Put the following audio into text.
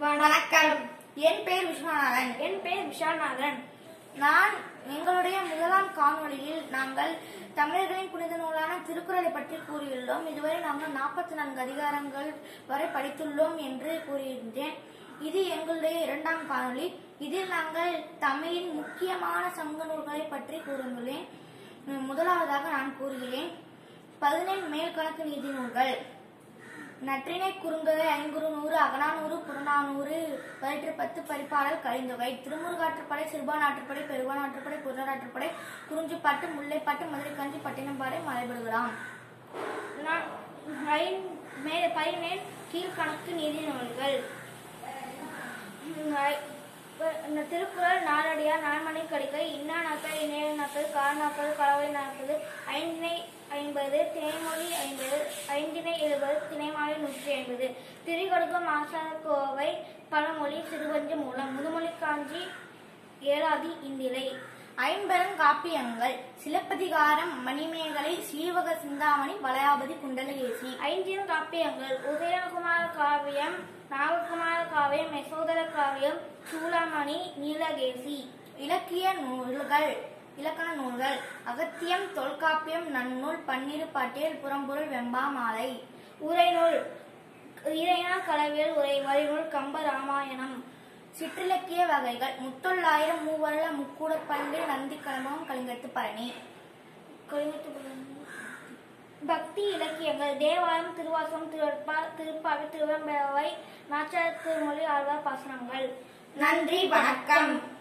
வணக்கம் என் பெயர் விஸ்வநாதன் என் பெயர் விஷால்நாதன் நான் எங்களுடைய முதலாம் காணொளியில் நாங்கள் தமிழர்களின் புனித நூலான திருக்குறளை பற்றி கூறியுள்ளோம் இதுவரை நாங்கள் நாற்பத்தி நான்கு அதிகாரங்கள் வரை படித்துள்ளோம் என்று கூறியிருந்தேன் இது எங்களுடைய இரண்டாம் காணொளி இதில் நாங்கள் தமிழின் முக்கியமான சங்க நூல்களை பற்றி கூறியுள்ளேன் உம், முதலாவதாக நான் கூறுகிறேன் பதினெண் மேல்கணக்கு நீதி நூல்கள் நற்றினை குறுந்தொகை ஐங்குறு நூறு அகநானூறு புறநானூறு பதினெட்டு பத்து பரிபாடல் கழிந்தொகை திருமுருகாற்றுப்படை சிறுபானாற்றுப்படை பெருவானாற்றுப்படை புறநாற்றுப்படை குறிஞ்சிப்பாட்டு முல்லைப்பாட்டு மதுரை கஞ்சி பட்டினம்பாறை மலைபடுகலாம் நான் ஐந்- மே- பதினேழு கீழ்கணக்கு நீதி நூல்கள் உம், ஐ- ப- இந்த திருக்குறள் நாலடியார் நான்மணி கடிகை இன்னா நாற்பது இணைய நாற்பது கார் நாற்பது கலவை நாற்பது ஐந்தினை ஐம்பது திணைமொழி ஐம்பது ஐந்தினை எழுபது திணைமாலை நூற்றி ஐம்பது திரிகடுகம் ஆசார கோவை பழமொழி சிறுவஞ்சு மூலம் முதுமொழி காஞ்சி ஏழாதி இந்திலை ஐம்பெரும் காப்பியங்கள் சிலப்பதிகாரம் மணிமேகலை சீவக சிந்தாமணி வளையாபதி குண்டலகேசி ஐந்தின் காப்பியங்கள் உதயகுமார காவியம் நாககுமார காவியம் யசோதர காவியம் சூளாமணி நீலகேசி இலக்கிய நூல்கள் இலக்கண நூல்கள் அகத்தியம் தொல்காப்பியம் நன்னூல் பன்னிரு பட்டியல் புறம்பொருள் வெம்பாமாலை உரைநூல் இறைனா களவியல் உரை வரிநூல் கம்ப ராமாயணம் சிற்றிலக்கிய வகைகள் முத்தொள்ளாயிரம் மூவருள முக்கூடப்பள்ளி நந்தி கலமம் கலிங்கத்து பழனி பக்தி இலக்கியங்கள் தேவாரம் திருவாசகம் திருவற்பா திருப்பாவை திருவம்பவை நாச்சார திருமொழி ஆழ்வார் பாசனங்கள் நன்றி வணக்கம்